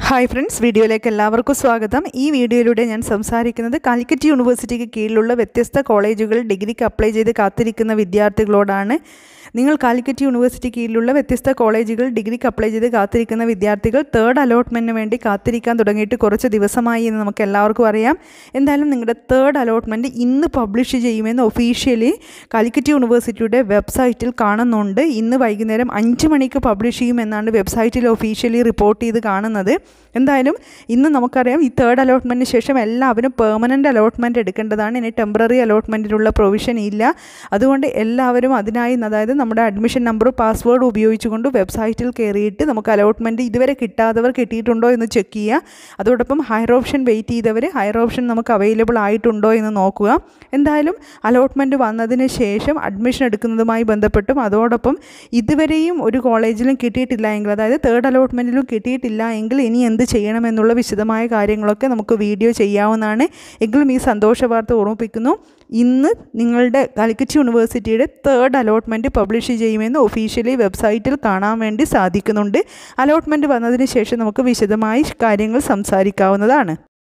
hi friends വീഡിയോയിലേക്ക് എല്ലാവർക്കും സ്വാഗതം ഈ വീഡിയോയിലൂടെ ഞാൻ സംസാരിക്കുന്നത് കാലിക്കറ്റ് യൂണിവേഴ്സിറ്റിക്ക് കീഴിലുള്ള വ്യത്യസ്ത കോളേജുകൾ ഡിഗ്രിക്ക് അപ്ലൈ ചെയ്ത് കാത്തിരിക്കുന്ന വിദ്യാർത്ഥികളോടാണ് നിങ്ങൾ കാലിക്കറ്റ് യൂണിവേഴ്സിറ്റി കീഴിലുള്ള വ്യത്യസ്ത കോളേജുകൾ ഡിഗ്രിക്ക് അപ്ലൈ ചെയ്ത് കാത്തിരിക്കുന്ന വിദ്യാർത്ഥികൾ തേർഡ് അലോട്ട്മെൻറ്റിന് വേണ്ടി കാത്തിരിക്കാൻ തുടങ്ങിയിട്ട് കുറച്ച് ദിവസമായി എന്ന് നമുക്ക് എല്ലാവർക്കും അറിയാം എന്തായാലും നിങ്ങളുടെ തേർഡ് അലോട്ട്മെൻറ്റ് ഇന്ന് പബ്ലിഷ് ചെയ്യുമെന്ന് ഒഫീഷ്യലി കാലിക്കറ്റ് യൂണിവേഴ്സിറ്റിയുടെ വെബ്സൈറ്റിൽ കാണുന്നുണ്ട് ഇന്ന് വൈകുന്നേരം അഞ്ച് മണിക്ക് പബ്ലിഷ് ചെയ്യുമെന്നാണ് വെബ്സൈറ്റിൽ ഒഫീഷ്യലി റിപ്പോർട്ട് ചെയ്ത് കാണുന്നത് എന്തായാലും ഇന്ന് നമുക്കറിയാം ഈ തേർഡ് അലോട്ട്മെൻറ്റിന് ശേഷം എല്ലാവരും പെർമനൻ്റ് അലോട്ട്മെൻറ്റ് എടുക്കേണ്ടതാണ് ഇനി ടെമ്പററി അലോട്ട്മെൻറ്റിനുള്ള പ്രൊവിഷൻ ഇല്ല അതുകൊണ്ട് എല്ലാവരും അതിനായി അതായത് നമ്മുടെ അഡ്മിഷൻ നമ്പറും പാസ്വേഡും ഉപയോഗിച്ചുകൊണ്ട് വെബ്സൈറ്റിൽ കയറിയിട്ട് നമുക്ക് അലോട്ട്മെൻറ്റ് ഇതുവരെ കിട്ടാത്തവർ കിട്ടിയിട്ടുണ്ടോ എന്ന് ചെക്ക് ചെയ്യുക അതോടൊപ്പം ഹയർ ഓപ്ഷൻ വെയിറ്റ് ചെയ്തവർ ഹയർ ഓപ്ഷൻ നമുക്ക് അവൈലബിൾ ആയിട്ടുണ്ടോ എന്ന് നോക്കുക എന്തായാലും അലോട്ട്മെൻറ്റ് വന്നതിന് ശേഷം അഡ്മിഷൻ എടുക്കുന്നതുമായി ബന്ധപ്പെട്ടും അതോടൊപ്പം ഇതുവരെയും ഒരു കോളേജിലും കിട്ടിയിട്ടില്ല എങ്കിൽ അതായത് തേർഡ് അലോട്ട്മെൻറ്റിലും കിട്ടിയിട്ടില്ല എങ്കിൽ ഇനി എന്ത് ചെയ്യണമെന്നുള്ള വിശദമായ കാര്യങ്ങളൊക്കെ നമുക്ക് വീഡിയോ ചെയ്യാവുന്നതാണ് എങ്കിലും ഈ സന്തോഷ വാർത്ത ഓർമ്മിപ്പിക്കുന്നു ഇന്ന് നിങ്ങളുടെ കാലിക്കറ്റ് യൂണിവേഴ്സിറ്റിയുടെ തേർഡ് അലോട്ട്മെൻറ്റ് പബ്ലിഷ് ചെയ്യുമെന്ന് ഒഫീഷ്യലി വെബ്സൈറ്റിൽ കാണാൻ വേണ്ടി സാധിക്കുന്നുണ്ട് അലോട്ട്മെൻറ്റ് വന്നതിന് ശേഷം നമുക്ക് വിശദമായി കാര്യങ്ങൾ സംസാരിക്കാവുന്നതാണ്